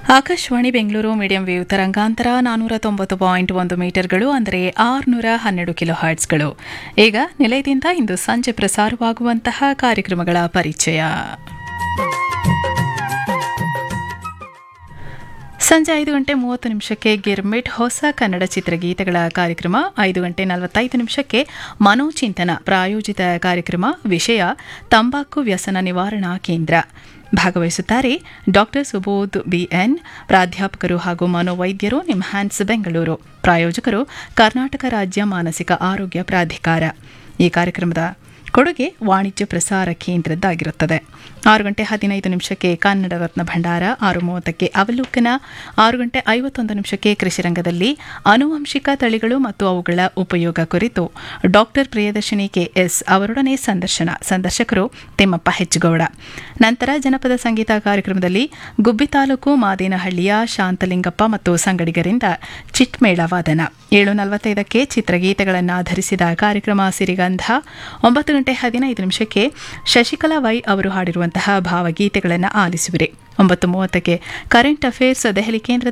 Akashvani Bengaluru medium wave ತರಂಗಾಂತರ ನಾನೂರ ತೊಂಬತ್ತು ಪಾಯಿಂಟ್ ಒಂದು ಮೀಟರ್ಗಳು ಅಂದರೆ ಆರುನೂರ ಹನ್ನೆರಡು ಕಿಲೋ ಹರ್ಟ್ಸ್ಗಳು ಈಗ ನಿಲಯದಿಂದ ಇಂದು ಸಂಜೆ ಪ್ರಸಾರವಾಗುವಂತಹ ಕಾರ್ಯಕ್ರಮಗಳ ಪರಿಚಯ ಸಂಜೆ ಐದು ಗಂಟೆ ಮೂವತ್ತು ನಿಮಿಷಕ್ಕೆ ಗಿರ್ಮಿಟ್ ಹೊಸ ಕನ್ನಡ ಚಿತ್ರಗೀತೆಗಳ ಕಾರ್ಯಕ್ರಮ ಐದು ಗಂಟೆ ನಲವತ್ತೈದು ನಿಮಿಷಕ್ಕೆ ಮನೋಚಿಂತನ ಪ್ರಾಯೋಜಿತ ಕಾರ್ಯಕ್ರಮ ವಿಷಯ ತಂಬಾಕು ವ್ಯಸನ ನಿವಾರಣಾ ಕೇಂದ್ರ ಭಾಗವಹಿಸುತ್ತಾರೆ ಡಾಕ್ಟರ್ ಸುಬೋಧ್ ಬಿಎನ್ ಪ್ರಾಧ್ಯಾಪಕರು ಹಾಗೂ ಮನೋವೈದ್ಯರು ನಿಮ್ಹ್ಯಾನ್ಸ್ ಬೆಂಗಳೂರು ಪ್ರಾಯೋಜಕರು ಕರ್ನಾಟಕ ರಾಜ್ಯ ಮಾನಸಿಕ ಆರೋಗ್ಯ ಪ್ರಾಧಿಕಾರ ಈ ಕಾರ್ಯಕ್ರಮದ ಕೊಡುಗೆ ವಾಣಿಜ್ಯ ಪ್ರಸಾರ ಕೇಂದ್ರದ್ದಾಗಿರುತ್ತದೆ ಆರು ಗಂಟೆ ಹದಿನೈದು ನಿಮಿಷಕ್ಕೆ ಕನ್ನಡ ರತ್ನ ಭಂಡಾರ ಆರು ಮೂವತ್ತಕ್ಕೆ ಅವಲೋಕನ ಆರು ಗಂಟೆ ಐವತ್ತೊಂದು ನಿಮಿಷಕ್ಕೆ ಕೃಷಿ ರಂಗದಲ್ಲಿ ಆನುವಂಶಿಕ ತಳಿಗಳು ಮತ್ತು ಅವುಗಳ ಉಪಯೋಗ ಕುರಿತು ಡಾಕ್ಟರ್ ಪ್ರಿಯದರ್ಶಿನಿ ಕೆಎಸ್ ಅವರೊಡನೆ ಸಂದರ್ಶನ ಸಂದರ್ಶಕರು ತಿಮ್ಮಪ್ಪ ಹೆಜ್ಜಗೌಡ ನಂತರ ಜನಪದ ಸಂಗೀತ ಕಾರ್ಯಕ್ರಮದಲ್ಲಿ ಗುಬ್ಬಿ ತಾಲೂಕು ಮಾದೇನಹಳ್ಳಿಯ ಶಾಂತಲಿಂಗಪ್ಪ ಮತ್ತು ಸಂಗಡಿಗರಿಂದ ಚಿಟ್ಮೇಳ ವಾದನ ಏಳು ನಲವತ್ತೈದಕ್ಕೆ ಚಿತ್ರಗೀತೆಗಳನ್ನು ಆಧರಿಸಿದ ಕಾರ್ಯಕ್ರಮ ಸಿರಿಗಂಧ ಒಂಬತ್ತು ಗಂಟೆ ಹದಿನೈದು ನಿಮಿಷಕ್ಕೆ ಶಶಿಕಲಾ ವೈ ಅವರು ಹಾಡಿರುವಂತಹ ಭಾವಗೀತೆಗಳನ್ನು ಆಲಿಸುವಿರಿ ಒಂಬತ್ತು ಮೂವತ್ತಕ್ಕೆ ಕರೆಂಟ್ ಅಫೇರ್ಸ್ ದೆಹಲಿ ಕೇಂದ್ರದ